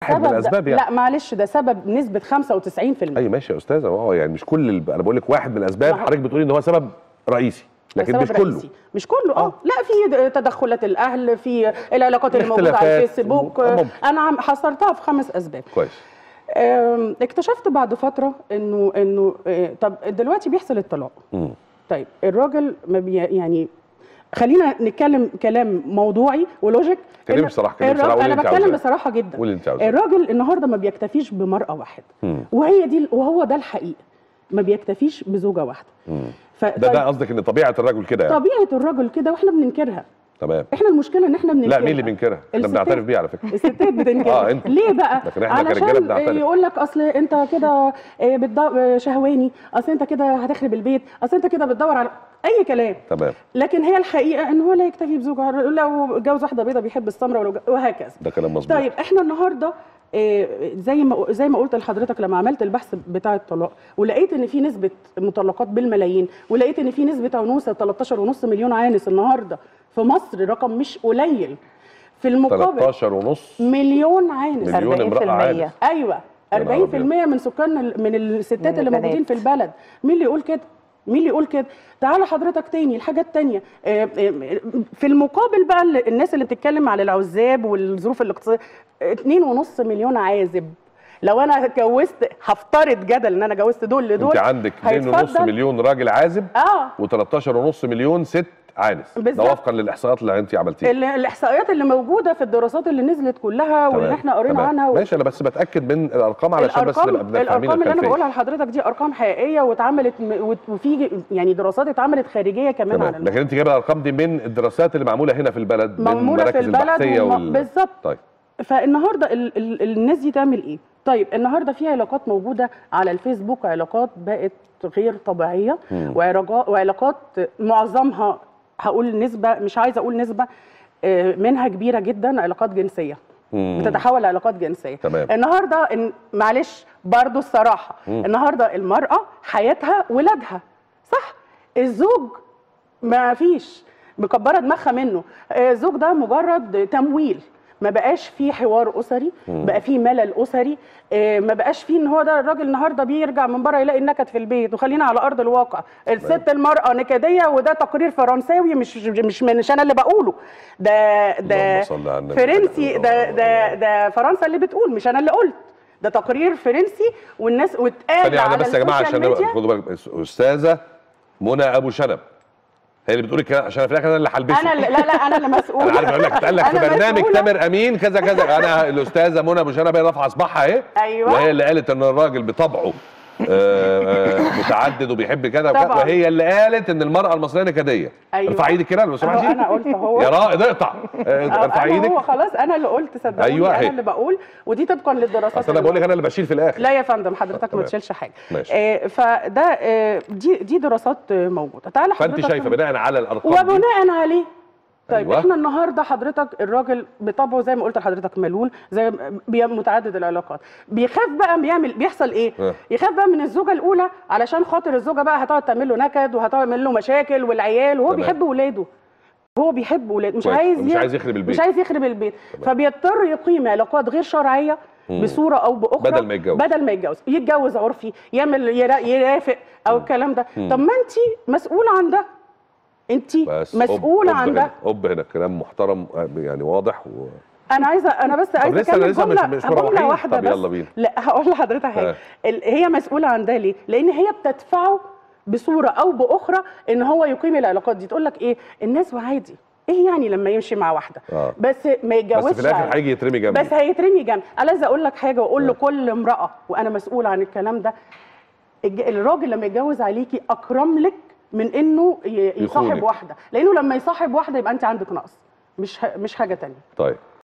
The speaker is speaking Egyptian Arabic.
واحد من سبب ده- الاسباب يعني لا معلش ده سبب نسبه 95% ايوه ماشي يا استاذه هو يعني مش كل ال- انا بقول لك واحد من الاسباب ما هو- حضرتك بتقولي ان هو سبب رئيسي لكن سبب مش كله رئيسي. مش كله اه آه. لا في تدخلات الاهل في العلاقات اللي موجوده على اختلافات. الفيسبوك آه، ممكن. انا عم- حصرتها في خمس اسباب كويس آم، اكتشفت بعد فتره انه انه آه، طب دلوقتي بيحصل الطلاق مم. طيب الراجل ما بي يعني خلينا نتكلم كلام موضوعي ولوجيك كلمي إن بصراحة، كلمي الراجل- بصراحة، قولي انا اللي أنت بتكلم عاوزاه. بصراحه جدا قولي اللي أنت عاوزاه. الراجل النهارده ما بيكتفيش بمراه واحده مم. وهي دي وهو ده الحقيقه ما بيكتفيش بزوجه واحده مم. ف... ده ده قصدك ان طبيعه الرجل كده يعني طبيعه الراجل كده واحنا بننكرها تمام احنا المشكله ان احنا بننكرها لا مين اللي بينكرها؟ احنا الستات. بنعترف بيها على فكره الستات بتنكرها آه، أنت. ليه بقى لكن إحنا كرجالة علشان بنعترف. يقول لك اصل انت كده آه، بتدور شهواني اصل انت كده هتخرب البيت اصل انت كده بتدور على اي كلام تمام لكن هي الحقيقه ان هو لا يكتفي بزوجها لو اتجوز واحده بيضه بيحب السمره ولو ج- وهكذا ده كلام مظبوط طيب احنا النهارده آه، زي ما زي ما قلت لحضرتك لما عملت البحث بتاع الطلاق ولقيت ان في نسبه مطلقات بالملايين ولقيت ان في نسبه عنوسه 13.5 مليون عانس النهارده في مصر رقم مش قليل في المقابل 13 ونص مليون عانس مليون امراه 40%. عانس ايوه يا 40% نهار أبيض. من سكان ال- من الستات من اللي البنات. موجودين في البلد مين اللي يقول كده مين اللي يقول كده تعالى حضرتك تاني الحاجه التانيه آه، آه، في المقابل بقى ال- الناس اللي بتتكلم على العزاب والظروف الاقتصاديه 2.5 مليون عازب لو انا اتجوزت هفترض جدل ان انا جوزت دول لدول انت عندك 2.5 هيتفضل. مليون راجل عازب اه و13.5 مليون ست عانس ده بالظبط. وفقا للاحصاءات اللي انت عملتيها ال- الاحصائيات اللي موجوده في الدراسات اللي نزلت كلها واللي تمام، احنا قرينا تمام. عنها و... ماشي انا بس بتاكد من الارقام علشان بس الارقام نبقى بنبقى فاهمين الارقام اللي انا الخلفيه بقولها لحضرتك دي ارقام حقيقيه واتعملت م- وت- وفي يعني دراسات اتعملت خارجيه كمان عن تمام الموضوع. لكن انت جايبه الارقام دي من الدراسات اللي معموله هنا في البلد من معمولة في مراكز البلد البحثيه وم- وال... بالظبط. طيب فالنهارده ال ال الناس دي تعمل ايه؟ طيب النهارده في علاقات موجوده على الفيسبوك علاقات بقت غير طبيعيه مم. وعلاقات وعلاقات معظمها هقول نسبه مش عايزه اقول نسبه آه، منها كبيره جدا علاقات جنسيه مم. بتتحول لعلاقات جنسيه تمام. النهارده إن معلش برضو الصراحه مم. النهارده المراه حياتها ولادها صح الزوج ما فيش مكبره دماغها منه آه، الزوج ده مجرد تمويل ما بقاش فيه حوار اسري بقى فيه ملل اسري آه، ما بقاش فيه ان هو ده الراجل النهارده بيرجع من بره يلاقي النكد في البيت وخلينا على ارض الواقع الست المراه نكديه وده تقرير فرنساوي مش مش مش انا اللي بقوله ده ده اللهم صل على النبي. فرنسي ده ده ده فرنسا اللي بتقول مش انا اللي قلت ده تقرير فرنسي والناس واتقال ثانيه واحده على بس يا جماعه السوشيال عشان ميديا. نبقى- خدوا بالك استاذه منى ابو شنب هي اللي بتقول الكلام عشان في الاخر انا اللي هلبسه انا اللي لا لا انا اللي مسؤوله انا عارف اقول لك اتقال لك في أنا برنامج مسؤولة. تامر امين كذا كذا انا الاستاذه منى ابو شنب هي رافعه اصبعها اهي أيوة. وهي اللي قالت ان الراجل بطبعه آه، آه، متعدد وبيحب كذا وكذا طبعاً. وهي اللي قالت ان المراه المصريه نكديه أيوة. ارفعي ايدك كده لو أهو سمحتي انا قلت اهو يا رائد اقطع آه، أهو ارفعي أنا ايدك هو خلاص انا اللي قلت صدقوني أيوة، انا هي. اللي بقول ودي طبقا للدراسات اصل انا اللي بقول لك انا اللي بشيل في الاخر لا يا فندم حضرتك ما تمام. تشيلش حاجه ماشي. آه فده آه دي دي دراسات آه، موجوده تعالى فانت حضرتك شايفه بناء على الارقام دي وبناء عليه طيب أيوة. أيوة. احنا النهارده حضرتك الراجل بطبعه زي ما قلت لحضرتك ملول زي ما- بي- متعدد العلاقات بيخاف بقى بيعمل بيحصل ايه اه. يخاف بقى من الزوجه الاولى علشان خاطر الزوجه بقى هتقعد تعمل له نكد وهتعمل له مشاكل والعيال وهو تمام. بيحب ولاده هو بيحب ولاده مش كويس. عايز مش ي- عايز يخرب البيت. مش عايز يخرب البيت تمام. فبيضطر يقيم علاقات غير شرعيه مم. بصوره او باخرى بدل ما يتجوز. بدل ما يتجوز يتجوز عرفي يعمل يرا- يرافق او الكلام ده مم. طب ما انت مسؤوله عن ده انت بس مسؤوله أب- أب عن هنا- ده أب هنا كلام محترم آه، يعني واضح و... انا عايزه انا بس عايزه لسه- اكمل لسه مش- جمله مش جمله مروحين؟ واحده طب بس يلا بينا. لا هقول لحضرتك حاجه ها. ال- هي مسؤوله عن ده ليه لان هي بتدفعه بصوره او باخرى ان هو يقيم العلاقات دي تقول لك ايه الناس وعادي ايه يعني لما يمشي مع واحده آه. بس ما يتجوزش بس في الاخر عليها. هيجي يترمي جنبي بس هيترمي جنب انا عايزه اقول لك حاجه واقول آه. لكل امراه وانا مسؤوله عن الكلام ده الج- الراجل لما يتجوز عليكي اكرم لك من انه ي- يخونك. يصاحب واحده لانه لما يصاحب واحده يبقى انت عندك نقص مش ه- مش حاجه تانية طيب